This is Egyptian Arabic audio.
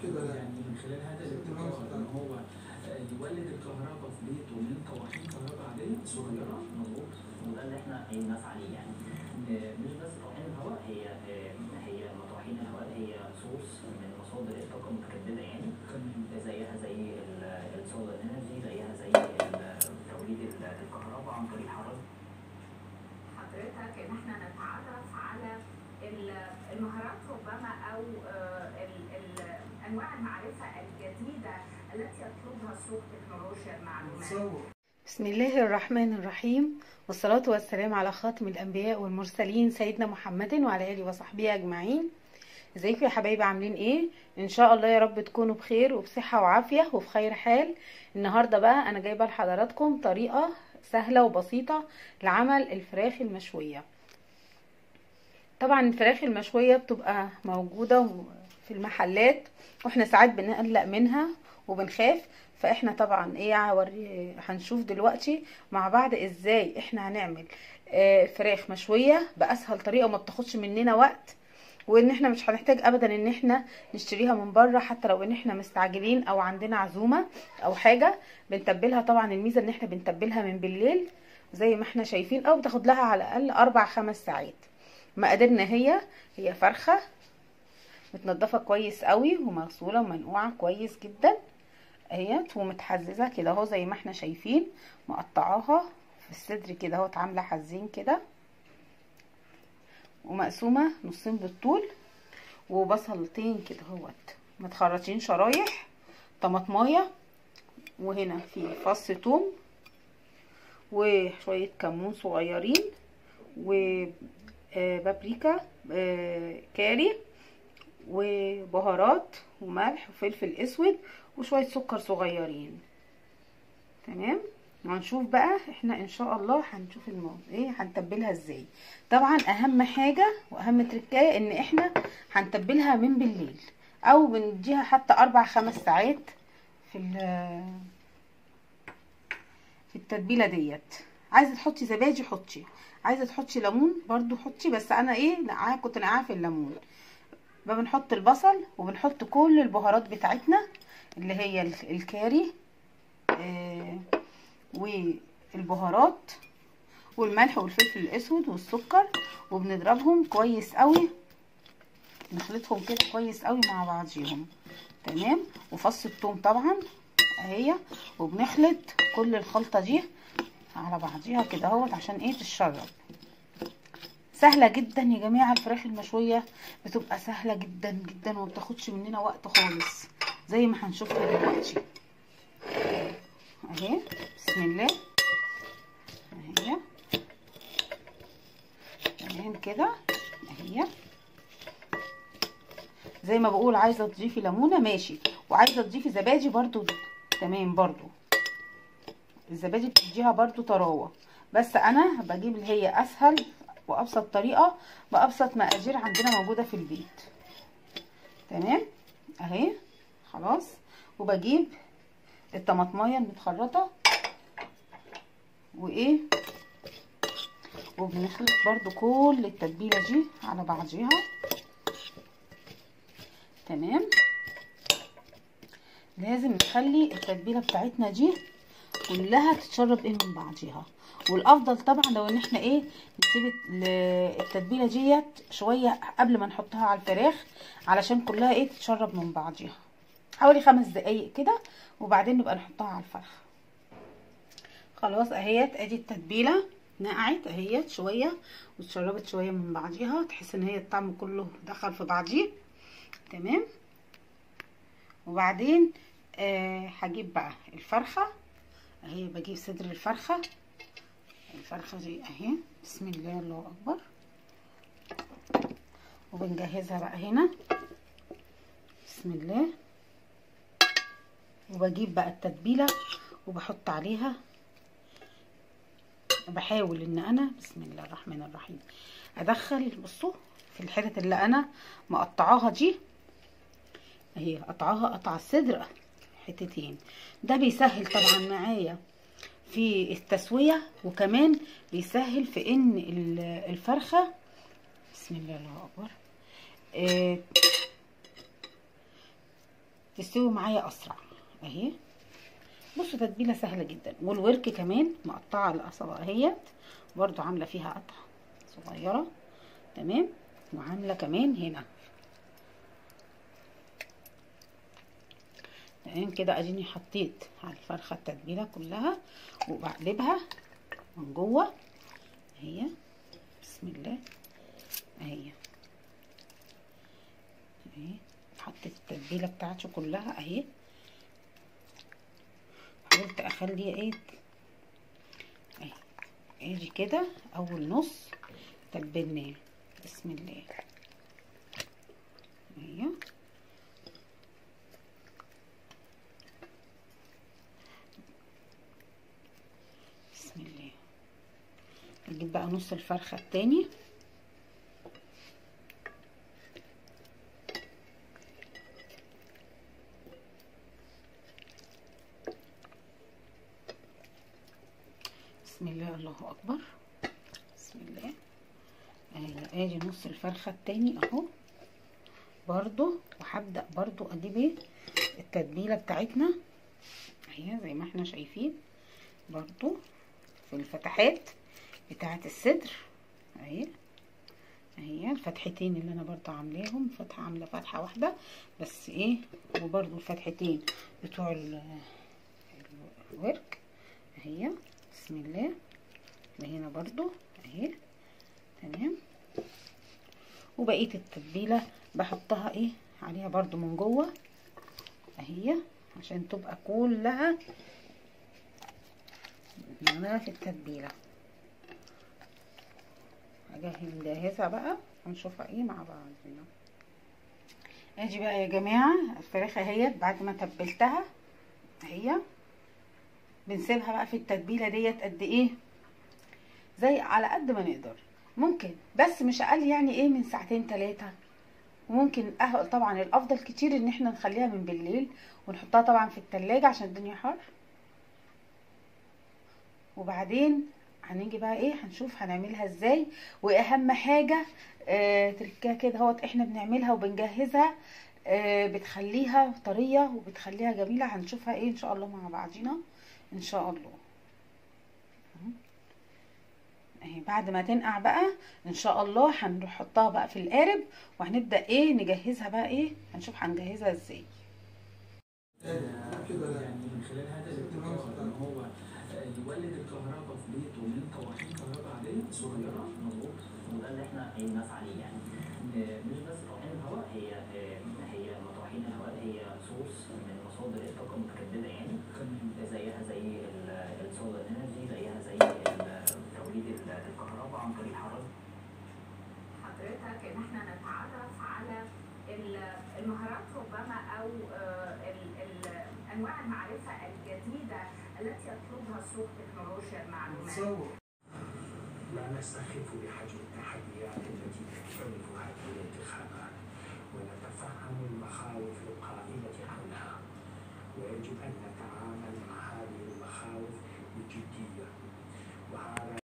كده لا. يعني من خلال هذا الابتكار ان هو آه، يولد الكهرباء في بيته من طواحين كهرباء عاديه صغيره مظبوط وده اللي احنا بنسعى ليه يعني آه، مش بس طواحين الهواء هي آه، هي مطاحين الهواء هي سورس من مصادر الطاقه المتجدده يعني تمام زيها زي السولار انرجي زيها زي ال- توليد ال- الكهرباء عن طريق الحراره حضرتك ان احنا نتعرف على ال- المهارات ربما او آه، ال- ال- انواع المعرفه الجديده التي يطلبها سوق تكنولوجيا المعلومات تصور بسم الله الرحمن الرحيم والصلاة والسلام على خاتم الأنبياء والمرسلين سيدنا محمد وعلى آله وصحبه أجمعين ازيكم يا حبايبي عاملين ايه ان شاء الله يا رب تكونوا بخير وبصحة وعافية وفي خير حال النهاردة بقى انا جايبة لحضراتكم طريقة سهلة وبسيطة لعمل الفراخ المشوية طبعا الفراخ المشوية بتبقى موجودة في المحلات واحنا ساعات بنقلق منها وبنخاف فاحنا طبعا ايه هوري هنشوف دلوقتي مع بعض ازاي احنا هنعمل آه، فراخ مشوية باسهل طريقة وما بتاخدش مننا وقت وان احنا مش هنحتاج ابدا ان احنا نشتريها من بره حتى لو ان احنا مستعجلين او عندنا عزومة او حاجة بنتبلها طبعا الميزة ان احنا بنتبلها من بالليل زي ما احنا شايفين او بتاخد لها على الاقل اربع خمس ساعات مقاديرنا هي هي فرخة متنضفة كويس قوي ومغسولة ومنقوعة كويس جدا اهيت ومتحززة كده اهو زي ما احنا شايفين مقطعاها في الصدر كده اهوت عاملة حزين كده ومقسومة نصين بالطول وبصلتين كده اهوت متخرطين شرايح طماطمايه وهنا في فص توم وشوية كمون صغيرين وبابريكا كاري وبهارات وملح وفلفل اسود وشوية سكر صغيرين تمام وهنشوف بقى احنا ان شاء الله هنشوف الموضوع ايه هنتبلها ازاي طبعا اهم حاجة واهم تركاية ان احنا هنتبلها من بالليل او بنديها حتى اربع خمس ساعات في في التتبيله ديت عايزه تحطي زبادي حطي عايزه تحطي ليمون برضو حطي بس انا ايه نقعاه كنت نقعاه في الليمون بقى بنحط البصل وبنحط كل البهارات بتاعتنا اللي هي الكاري آه والبهارات والملح والفلفل الاسود والسكر وبنضربهم كويس قوي نخلطهم كده كويس قوي مع بعضيهم تمام وفص الثوم طبعا اهي وبنخلط كل الخلطه دي على بعضيها كده اهوت عشان ايه تتشرب سهله جدا يا جماعه الفراخ المشويه بتبقى سهله جدا جدا وما بتاخدش مننا وقت خالص زي ما هنشوفها دلوقتي اهي بسم الله اهي تمام كده اهي زي ما بقول عايزه تضيفي ليمونه ماشي وعايزه تضيفي زبادي برضو تمام برضو الزبادي بتديها برضو طراوه بس انا بجيب اللي هي اسهل وابسط طريقه بابسط مقادير عندنا موجوده في البيت تمام اهي خلاص وبجيب الطماطمايه المتخرطه وايه وبنخلط برضو كل التتبيله دي على بعضيها تمام لازم نخلي التتبيله بتاعتنا دي كلها تتشرب ايه من بعضيها والافضل طبعا لو ان احنا ايه نسيب التتبيله ديت شويه قبل ما نحطها على الفراخ علشان كلها ايه تتشرب من بعضيها حوالي خمس دقايق كده وبعدين نبقى نحطها على الفرخ خلاص اهيت ادي التتبيله نقعت اهيت شويه واتشربت شويه من بعضيها تحس ان هي الطعم كله دخل في بعضيه تمام وبعدين آه هجيب بقى الفرخه اهي بجيب صدر الفرخه الفرخه دي اهي بسم الله الله اكبر وبنجهزها بقى هنا بسم الله وبجيب بقى التتبيله وبحط عليها بحاول ان انا بسم الله الرحمن الرحيم ادخل بصوا في الحتت اللي انا مقطعاها دي اهي قطعاها قطع الصدر حتتين ده بيسهل طبعا معايا في التسويه وكمان بيسهل في ان الفرخه بسم الله الله اكبر آه تستوي معايا اسرع اهي بصوا تتبيله سهله جدا والورك كمان مقطعه القصبه اهيت برضو عامله فيها قطعه صغيره تمام وعامله كمان هنا تمام كده اديني حطيت على الفرخه التتبيله كلها وبقلبها من جوه اهي بسم الله اهي اهي حطيت التتبيله بتاعته كلها اهي حاولت اخلي ايه اهي ادي كده اول نص تبلناه بسم الله اهي بسم الله نجيب بقى نص الفرخه التاني بسم الله الله اكبر بسم الله اهي ادي نص الفرخه التاني اهو برضو وهبدا برضو اجيب ايه التتبيله بتاعتنا اهي زي ما احنا شايفين برضو في الفتحات بتاعه الصدر اهي اهي الفتحتين اللي انا برضو عاملاهم فتحه عامله فتحه واحده بس ايه وبرضو الفتحتين بتوع الورك اهي بسم الله وهنا برضو اهي تمام وبقيه التتبيله بحطها ايه عليها برضو من جوه اهي عشان تبقى كلها معناها في التتبيله اجهز نجهزها بقى ونشوفها ايه مع بعض هنا ادي بقى يا جماعه الفراخ اهيت بعد ما تبلتها اهي بنسيبها بقى في التتبيله ديت قد ايه زي على قد ما نقدر ممكن بس مش اقل يعني ايه من ساعتين ثلاثه وممكن أه طبعا الافضل كتير ان احنا نخليها من بالليل ونحطها طبعا في التلاجة عشان الدنيا حر وبعدين هنيجي بقى ايه هنشوف هنعملها ازاي واهم حاجه آه تركها كده اهوت احنا بنعملها وبنجهزها آه بتخليها طريه وبتخليها جميله هنشوفها ايه ان شاء الله مع بعضينا ان شاء الله اهي بعد ما تنقع بقى ان شاء الله هنحطها بقى في القارب وهنبدا ايه نجهزها بقى ايه هنشوف هنجهزها ازاي يعني من خلال هذا الابتكار ان هو يولد الكهرباء في بيته من طواحين كهرباء عاديه صغيره مظبوط وده اللي احنا بنسعى ليه يعني آه، مش بس طواحين الهواء هي آه، هي مطاحين الهواء هي سورس من مصادر الطاقه المتجدده يعني زيها زي السولار انرجي زيها زي ال- توليد ال- الكهرباء عن طريق الحراره حضرتك ان احنا نتعرف على ال- المهارات ربما او آه، ال- ال- انواع المعرفه الجديده التي يطلبها سوق تكنولوجيا المعلومات لا نستخف بحجم التحديات التي تكتنف هذه الانتخابات ونتفهم المخاوف القائمة عنها ويجب أن نتعامل مع هذه المخاوف بجدية وهذا